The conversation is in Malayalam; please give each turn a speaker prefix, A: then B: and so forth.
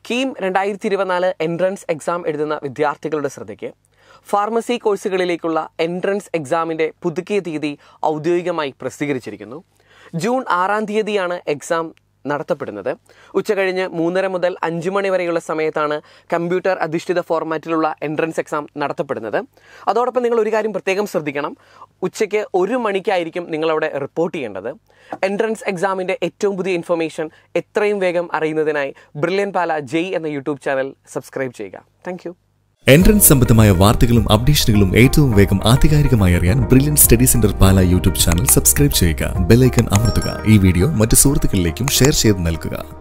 A: കീം രണ്ടായിരത്തി ഇരുപത്തിനാല് എൻട്രൻസ് എക്സാം എഴുതുന്ന വിദ്യാർത്ഥികളുടെ ശ്രദ്ധയ്ക്ക് ഫാർമസി കോഴ്സുകളിലേക്കുള്ള എൻട്രൻസ് എക്സാമിൻ്റെ പുതുക്കിയ തീയതി ഔദ്യോഗികമായി പ്രസിദ്ധീകരിച്ചിരിക്കുന്നു ജൂൺ ആറാം തീയതിയാണ് എക്സാം നടത്തപ്പെടുന്നത് ഉച്ചകഴിഞ്ഞ് മൂന്നര മുതൽ അഞ്ച് മണി വരെയുള്ള സമയത്താണ് കമ്പ്യൂട്ടർ അധിഷ്ഠിത ഫോർമാറ്റിലുള്ള എൻട്രൻസ് എക്സാം നടത്തപ്പെടുന്നത് അതോടൊപ്പം നിങ്ങൾ ഒരു കാര്യം പ്രത്യേകം ശ്രദ്ധിക്കണം ഉച്ചയ്ക്ക് ഒരു മണിക്കായിരിക്കും നിങ്ങളവിടെ റിപ്പോർട്ട് ചെയ്യേണ്ടത് എൻട്രൻസ് എക്സാമിൻ്റെ ഏറ്റവും പുതിയ ഇൻഫർമേഷൻ എത്രയും വേഗം അറിയുന്നതിനായി ബ്രില്യൻ പാല ജെയ് എന്ന യൂട്യൂബ് ചാനൽ സബ്സ്ക്രൈബ് ചെയ്യുക താങ്ക്
B: എൻട്രൻസ് സംബന്ധമായ വാർത്തകളും അപ്ഡേഷനുകളും ഏറ്റവും വേഗം ആധികാരികമായി അറിയാൻ brilliant study centre Pala YouTube channel subscribe ചെയ്യുക ബെല്ലൈക്കൺ അമർത്തുക ഈ വീഡിയോ മറ്റ് സുഹൃത്തുക്കളിലേക്കും ഷെയർ ചെയ്ത് നൽകുക